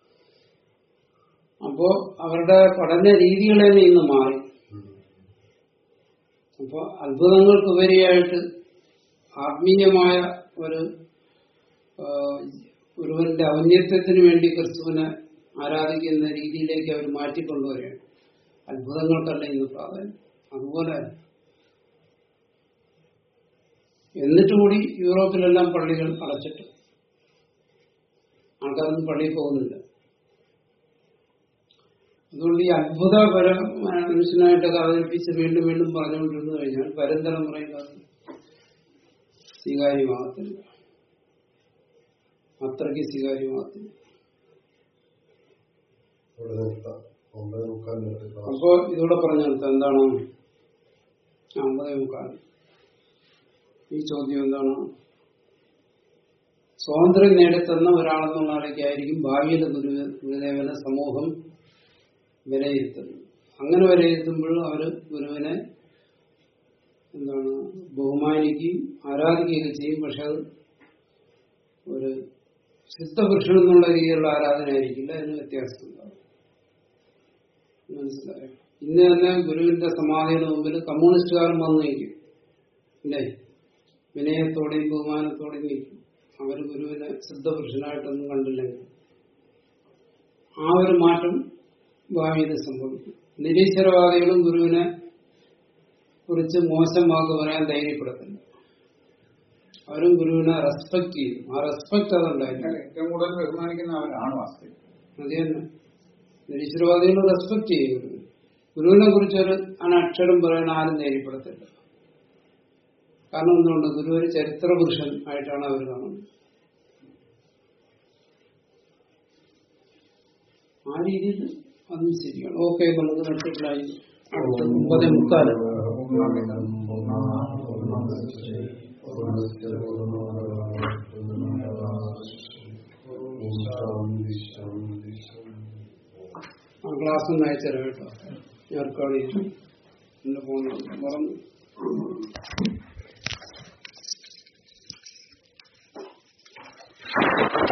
അപ്പോ അവരുടെ പഠന രീതികളെ ഇന്ന് മാറി ഉം. അപ്പൊ അത്ഭുതങ്ങൾക്കുപരിയായിട്ട് ആത്മീയമായ ഒരു ആ, ഒരുവന്റെ ഔന്നത്യത്തിന് വേണ്ടി ക്രിസ്തുവിനെ ആരാധിക്കുന്ന രീതിയിലേക്ക് അവർ മാറ്റിക്കൊണ്ടുവരികയാണ് അത്ഭുതങ്ങൾക്കല്ല ഇന്ന് പ്രാധാന്യം അതുപോലെ എന്നിട്ട് കൂടി യൂറോപ്പിലെല്ലാം പള്ളികൾ അടച്ചിട്ടു ആൾക്കാരൊന്നും പള്ളിയിൽ പോകുന്നില്ല അതുകൊണ്ട് ഈ അത്ഭുതപര മനുഷ്യനായിട്ടൊക്കെ അവതരിപ്പിച്ച് വീണ്ടും വീണ്ടും പറഞ്ഞുകൊണ്ടിരുന്നു കഴിഞ്ഞാൽ വരും തലമുറയിൽ അത് സ്വീകാര്യമാകത്തില്ല അത്രയ്ക്ക് സ്വീകാര്യമാകത്തില്ല ഇവിടെ നിർത്താം ഒമ്പത് മുക്കാൽ നിർത്തി അപ്പോ ഇതൂടെ പറഞ്ഞു നിർത്താം എന്താണ് ആ, ഒമ്പതേ മുക്കാൽ ഈ ചോദ്യം എന്താണ് സ്വാതന്ത്ര്യം നേടിത്തന്ന ഒരാളെന്നുള്ള നിലയ്ക്കായിരിക്കും ഭാവിയിലെ ഗുരു ഗുരുദേവനെ സമൂഹം വിലയിരുത്തുന്നത് അങ്ങനെ വിലയിരുത്തുമ്പോൾ അവര് ഗുരുവിനെ എന്താണ് ബഹുമാനിക്കുകയും ആരാധിക്കുകയൊക്കെ ചെയ്യും പക്ഷെ അത് ഒരു സിദ്ധപുരുഷൻ എന്നുള്ള രീതിയിലുള്ള ആരാധന ആയിരിക്കില്ല അതിന് വ്യത്യാസം ഉണ്ടാവും മനസ്സിലായോ ഇന്ന് തന്നെ ഗുരുവിന്റെ സമാധിയുടെ മുമ്പിൽ കമ്മ്യൂണിസ്റ്റുകാരും വന്നു നിൽക്കും ഇല്ലേ വിനയത്തോടെയും ബഹുമാനത്തോടെയും നിൽക്കും അവർ ഗുരുവിനെ സിദ്ധപുരുഷനായിട്ടൊന്നും കണ്ടില്ലെങ്കിൽ ആ ഒരു മാറ്റം ഭാവിയിൽ സംഭവിക്കും നിരീശ്വരവാദികളും ഗുരുവിനെ കുറിച്ച് മോശം വാക്ക് പറയാൻ ധൈര്യപ്പെടുത്തില്ല അവരും ഗുരുവിനെ റെസ്പെക്ട് ചെയ്യും ആ റെസ്പെക്ട് അതുണ്ടായില്ല ഏറ്റവും കൂടുതൽ ബഹുമാനിക്കുന്ന അവരാണ് വാസ്തവം അത് തന്നെ നിരീശ്വരവാദികൾ റെസ്പെക്ട് ചെയ്യും ഗുരുവിനെ ഗുരുവിനെ കുറിച്ച് ഒരു അനക്ഷരം പറയാൻ ആരും ധൈര്യപ്പെടുത്തില്ല കാരണം എന്തുകൊണ്ട് ഗുരു ഒരു ചരിത്ര പുരുഷൻ ആയിട്ടാണ് അവർ കാണുന്നത് ആ രീതിയിൽ അതും ശരിയാണ് ഓക്കെ നമുക്ക് നിർത്തിയിട്ടായി അടുത്ത മുപ്പതേ മുക്കാലം ആ ക്ലാസ് ഒന്ന് അയച്ചുതരാം കേട്ടോ ഞാൻ റെക്കോർഡ് ചെയ്തു എന്റെ ഫോണിൽ മറന്നു